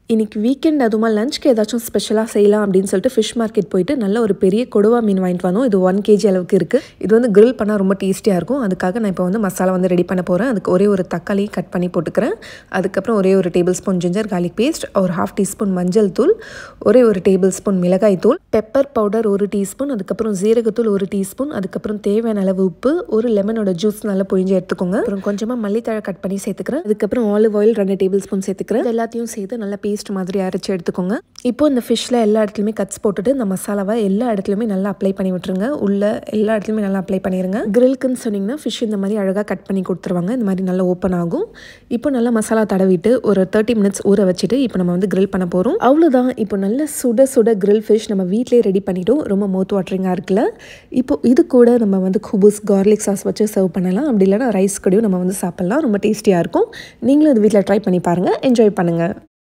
இன்னைக்கு வீக்கெண்ட் அதுவுமா லஞ்ச்க்கு ஏதாச்சும் ஸ்பெஷலாக செய்யலாம் அப்படின்னு சொல்லிட்டு ஃபிஷ் மார்க்கெட் போயிட்டு நல்ல ஒரு பெரிய கொடுவா மீன் வாங்கிட்டு வந்தோம் இது ஒன் கேஜி அளவுக்கு இருக்குது இது வந்து grill பண்ணால் ரொம்ப டேஸ்டியாக இருக்கும் அதுக்காக நான் இப்போ வந்து மசாலா வந்து ரெடி பண்ண போகிறேன் அதுக்கு ஒரே ஒரு தக்காளி கட் பண்ணி போட்டுக்கிறேன் அதுக்கப்புறம் ஒரே ஒரு table spoon ginger garlic paste ஒரு ஹாஃப் டீஸ்பூன் மஞ்சள் தூள் ஒரே ஒரு டேபிள் ஸ்பூன் மிளகாய் தூள் பெப்பர் பவுடர் ஒரு டீஸ்பூன் அதுக்கப்புறம் ஜீரகத்தூள் ஒரு டீஸ்பூன் அதுக்கப்புறம் தேவையான அளவு உப்பு ஒரு லெமனோட ஜூஸ் நல்லா புழிஞ்சு எடுத்துக்கோங்க அப்புறம் கொஞ்சமாக மல்லித்தழை கட் பண்ணி சேர்த்துக்கிறேன் அதுக்கப்புறம் ஆலிவ் ஆயில் ரெண்டு டேபிள் ஸ்பூன் சேர்த்துக்கிறேன் இது எல்லாத்தையும் சேர்த்து நல்லா பேஸ்ட் மாதிரி அரைச்சி எடுத்துக்கோங்க இப்போ இந்த ஃபிஷ்ஷில் எல்லா இடத்துலையுமே கட்ஸ் போட்டுட்டு இந்த மசாலாவை எல்லா இடத்துலையுமே நல்லா அப்ளை பண்ணி விட்டுருங்க உள்ள எல்லா இடத்துலையுமே நல்லா அப்ளை பண்ணிடுங்க கிரில்க்குன்னு சொன்னீங்கன்னா ஃபிஷ் இந்த மாதிரி அழகாக கட் பண்ணி கொடுத்துருவாங்க இந்த மாதிரி நல்லா ஓப்பன் ஆகும் இப்போ நல்லா மசாலா தடவிட்டு ஒரு தேர்ட்டி மினிட்ஸ் ஊற வச்சுட்டு இப்போ நம்ம வந்து grill பண்ண போகிறோம் அவ்வளோதான் இப்போ நல்ல சுட சுட grill ஃபிஷ் நம்ம வீட்டிலே ரெடி பண்ணிட்டோம் ரொம்ப மவுத் வாட்டரிங்காக இருக்குல்ல இப்போ இது கூட நம்ம வந்து குபூஸ் கார்லிக் சாஸ் வச்சு சர்வ் பண்ணலாம் அப்படி இல்லைன்னா ரைஸ் கூடயும் நம்ம வந்து சாப்பிட்லாம் ரொம்ப டேஸ்டியாக இருக்கும் நீங்களும் இது வீட்டில் ட்ரை பண்ணி பாருங்கள் என்ஜாய் பண்ணுங்கள்